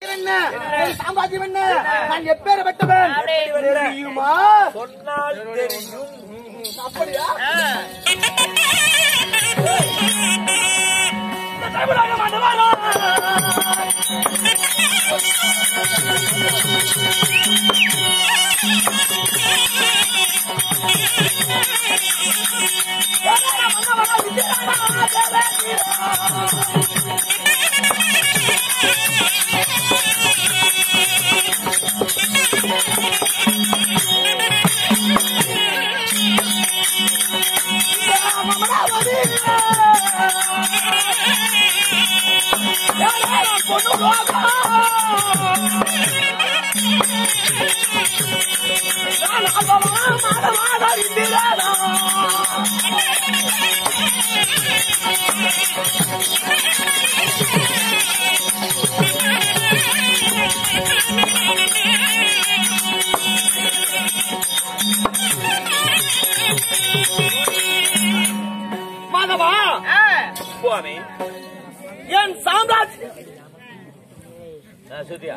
என்ன என் சாம்ராஜ்யம் என்ன நான் எப்பேறப்பட்டவன் தெரியுமா சொன்னால் தெரியும் அப்படியா மாதவா சுவாமி என் சாம்ராஜ்யம் ஆ, சுத்தியா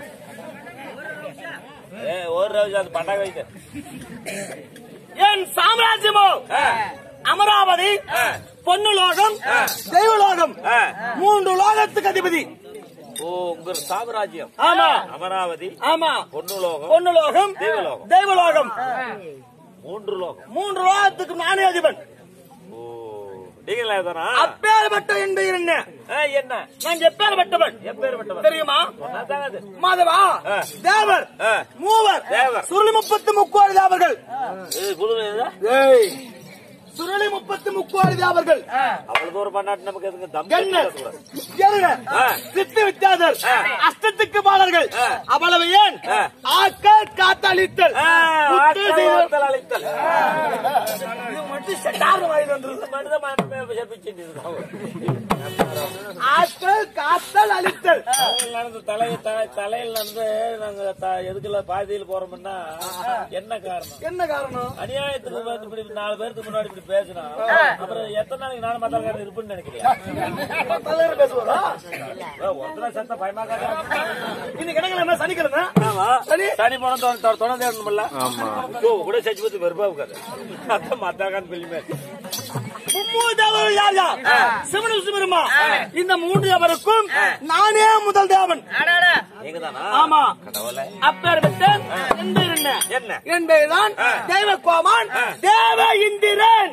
ஏ ஒரு ரவுஜ் அது பட்டாக வைத்து என் சாம்ராஜ்யமோ ஆ, அமராவதி ஆ. பொன்னு லோகம் ஆ. தெய்வலோகம் ஆ. மூன்று லோகத்துக்கு அதிபதி ஓ உங்க சாம்ராஜ்யம் ஆமா அமராவதி ஆமா பொன்னுலோகம் பொன்னு லோகம் தெய்வலோகம். தெய்வலோகம் மூன்று லோகம் மூன்று லோகத்துக்கு நானே அதிபன் ஓ நீங்களா தானா அப்பேற்பட்ட என்பது என்ன ஆ, என்ன நான் எப்பேற்பட்டவன் எப்பேற்பட்டவன் தெரியுமா சொன்னாதாங்க அது. மாதவா ஆ. தேவர் ஆ. மூவர் தேவர். சுருளி முப்பத்து முக்கோடி தேவர்கள் இது புது இதா? ஏய், சுருளி முப்பத்து முக்கோடி தேவர்கள் அவ்வளவு தூரம் பண்ணாட்டு நமக்கு எதுங்க தம் கண்ணர் கட்டக்கூடாது. எருகர், ஆ. சித்து வித்தியாதர் ஆ. அஷ்டத்துக்கு பாலர்கள் ஆ. அவ்வளவு ஏன் ஆ. ஆக்க காத்தளித்தல் ஆ, முத்து ஆட்கள் செய்தல். ஓர்த்தல் அழைத்தல். இது மட்டும் செட்டாரம் வாங்கி வந்தது. இது மட்டும்தான் மனமே ஜெபிச்சுட்டு இருக்கோம். ஆட்கள் காத்தல் அளித்தல் தலையில் நடந்து தலையை த- தலையில் நடந்து நாங்க த- எதுக்குள்ள பாதியில் போறோம்னா என்ன காரணம் என்ன காரணம் அநியாயத்துக்கு வந்து இப்படி நாலு பேருக்கு முன்னாடி இப்படி பேசினா அப்புறம் எத்தனை நாளைக்கு நானும் மத்தாக்காரன் இருப்புன்னு நினைக்கிறியா தலைவர் பேசுவாரா ஒருத்தர சத்த பயமா காட்டுறாங்க. இன்னைக்கு கிடக்கலாமா சனிக்கிழமை ஆமா. சனி சனி போன தொ- தொ- தொண தேடணும்ல ஓ, கூட சச்சி பத்தி வெறுப்பா இருக்காது அதான் மத்தாக்கான் பிள்ளைமே மும்மூணு தேவர்கள் யார் யார் சிவனு சிவருமா இந்த மூன்று தேவருக்கும் நானே முதல் தேவன் நீங்க தானா ஆமா கடவுளே அப்பேற்பட்ட என்பது என்ன என்ன என்பதுதான் தேவ கோமான் தேவ இந்திரன்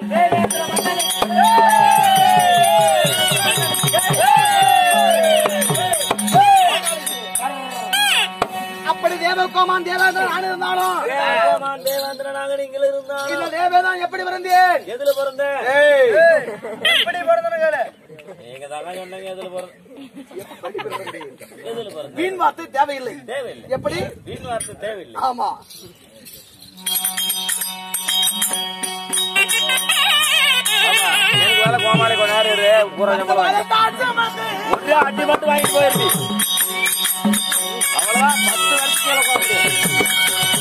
அப்படி தேவ கோமான் தேவேந்திரன் நான் இருந்தாலும் தேவமான் தேவேந்திரனாக நீங்கள் இருந்தாலும் இந்த தேவேதான் எப்படி பிறந்தேன் எதுல பிறந்த எப்படி பிறந்தேன் நீங்க தானே சொன்னீங்க எதுல பிறந்த எதுல பிறந்த வீண் வார்த்தை தேவையில்லை தேவையில்லை எப்படி வீண் வார்த்தை தேவையில்லை ஆமா ஆமா. எனக்கு வேலை கோமாளி கொஞ்ச நேரம் இரு பூரா சம்பளம் வாங்கி. ஒரே அடி மட்டும் வாங்கிட்டு போயிருந்தி அவ்வளவுதான் பத்து வருஷம் கீழே உட்காந்து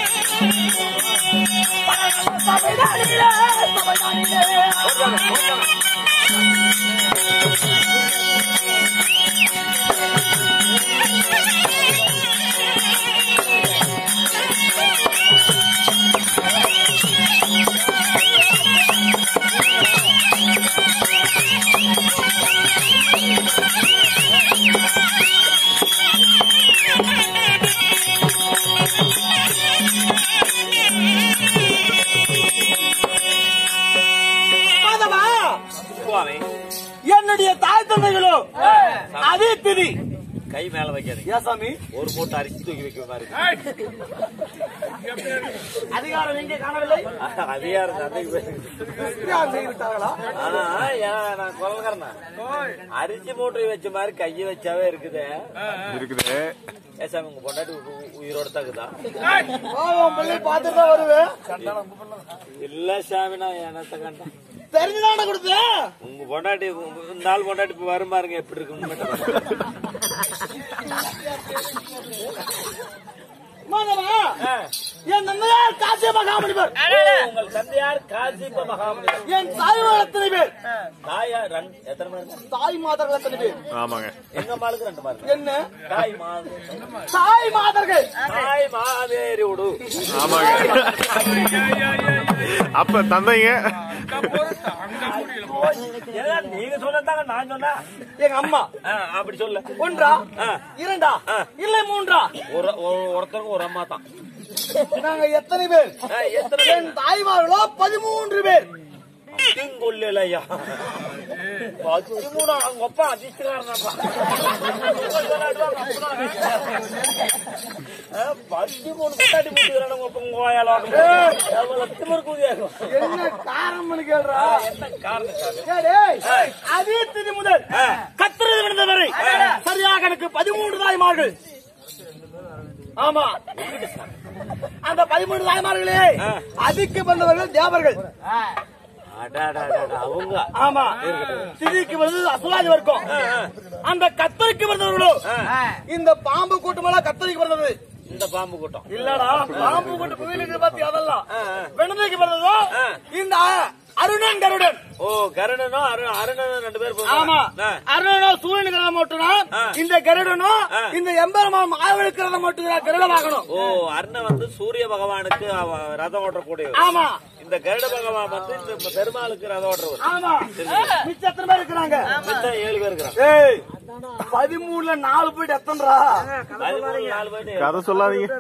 Para சுவாமி என்னுடைய தாய் தந்தைகளோ அதே திதி கை மேல வைக்காதீங்க ஏன் சாமி ஒரு மூட்டை அரிசி தூக்கி வைக்கிற மாதிரி அதிகாரம் எங்கே காணவில்லை அதிகா இருக்கு அன்னைக்கு போய் தியாகம் செய்து விட்டார்களா ஆனா ஏன் நான் கொலகாரனா அரிசி மூட்டை வச்ச மாதிரி கையை வச்சாவே இருக்குது இருக்குது ஏசாமி உங்க பொண்டாட்டி உ- உயிரோட தாக்குதா பாவம் பிள்ளை பார்த்துட்டு தான் வருவேன் இல்ல சாமி நான் என்னத்த கண்டேன் தெரிஞ்சுதானே கொடுத்தேன் உங்க பொண்டாட்டி உங்க- இந்த நாள் பொண்டாட்டி இப்ப வரும் பாருங்க எப்படி இருக்குன்னு மாதவா என் நன்மையார் காசிய மகாமணிவர் உங்கள் தந்தையார் காசிப்ப மகாமணி என் தாய்மார் எத்தனை பேர் தாயா ரெண்டு எத்தனை பேர் தாய் மாதர்கள் எத்தனை பேர் ஆமாங்க எங்க அம்மாளுக்கு ரெண்டு மார்க் என்ன தாய் மாது தாய் மாதர்கள் தாய் மாதேரி விடு ஆமாங்க அப்ப தந்தைங்க ஏன்னா நீங்க சொன்னதாங்க நான் சொன்னா எங்க அம்மா ஆ, அப்படி சொல்ல ஒன்றா ஆ. இரண்டா இல்லை மூன்றா ஒரு ஒரு- ஒருத்தருக்கு ஒரு அம்மா தான் நாங்க எத்தனை பேர் ஆ, எத்தனை பேர் என் தாய்மார்களோ பதிமூன்று பேர் கொல்ல ஐயா பதிமூணு அவங்க அப்பா அதிர்ஷ்டக்காரனாப்பா பதிமூணு கொண்டாடி முடிக்கிறான் உங்க அப்பா உங்க வாயால எவ்வளவு திமிரு கூதியாகும் என்ன காரணம்னு கேள்றா என்ன காரணம் சாமி? டேய், அதே திதி முதல் கத்திரது விழுந்த வரை சரியாக எனக்கு பதிமூன்று தாய்மார்கள் ஆமா அந்த பதிமூன்று தாய்மார்களே அதுக்கு வந்தவர்கள் தேவர்கள் அடாடாடாடா, அவங்க ஆமா திதிக்கு வந்து அசுராஜ் வர்க்கம் அந்த கத்தரிக்கு வந்தவர்களோ இந்த பாம்பு கூட்டமெல்லாம் கத்தரிக்கு வந்தது இந்த பாம்பு கூட்டம் இல்லடா பாம்பு கூட்டம் புயலுக்கு பத்தி அதெல்லாம் வெண்ணதைக்கு வந்ததோ இந்த அருணன் கருடன் ஓ கருணனும் அரு- அருணனும் ரெண்டு பேர் ஆமா அருணனோ சூரியன் கிரகம் மட்டும்தான் இந்த கருடனோ இந்த எம்பெருமான் மாவழுக்கிறத மட்டும் கருடமாகணும் ஓ அருணன் வந்து சூரிய பகவானுக்கு அவ ரதம் ஓட்டக்கூடியவர் ஆமா இந்த கருட பகவான் வந்து இந்த பெருமாளுக்கு ரதம் ஓட்டுறவர் ஆமா மிச்சம் எத்தனை பேர் இருக்கிறாங்க மொத்தம் ஏழு பேர் இருக்கிறாங்க ஏய் பதிமூணுல நாலு போயிட்டு எத்தன்றா பதிமூணு நாலு பேர் கதை சொல்லாதீங்க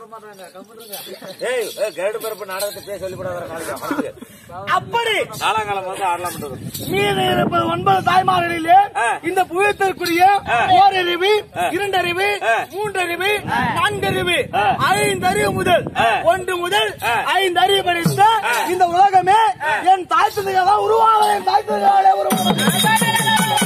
ஏய் ஏய், கருட பிறப்பு நாடகத்தை பேச சொல்லிவிடாத நாளைக்கு அப்படி நாலாங்காலம் வந்து ஆடலாம் பண்றது மீது இருப்பது ஒன்பது தாய்மார்களிலே ஆ. இந்த புயத்திற்குரிய ஓரறிவு இரண்டறிவு மூன்றறிவு நான்கறிவு ஐந்தறிவு முதல் ஒன்று முதல் ஐந்தறிவு படித்த இந்த உலகமே என் தாய் தந்தையால் தான் உருவாக என் தாய் தந்தையாலே உருவாக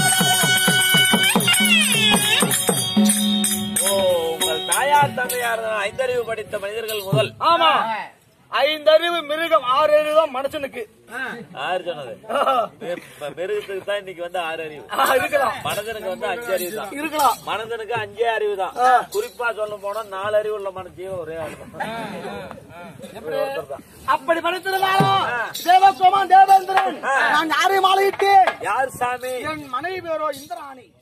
ஓ உங்கள் தாயார் தந்தையார் ஐந்தறிவு படித்த மனிதர்கள் முதல் ஆமா ஐந்தறிவு மிருகம் ஆறு அறிவு தான் மனுஷனுக்கு ஆறு சொன்னது மெ- மிருகத்துக்கு தான் இன்னைக்கு வந்து ஆறு அறிவு ஆ, இருக்கலாம் மனிதனுக்கு வந்து அஞ்சு அறிவு தான் இருக்கலாம் மனிதனுக்கு அஞ்சே அறிவு தான் குறிப்பா சொல்ல போனா நாலு அறிவு உள்ள மனுஷன் ஒரே ஆள் தான். இவர் ஒருத்தர் தான். அப்படி படித்திருந்தாலும் தேவசோமான் தேவேந்திரன் நான் யாரையும் ஆளையிட்டேன் யார் சாமி என் மனைவி பேரோ இந்திராணி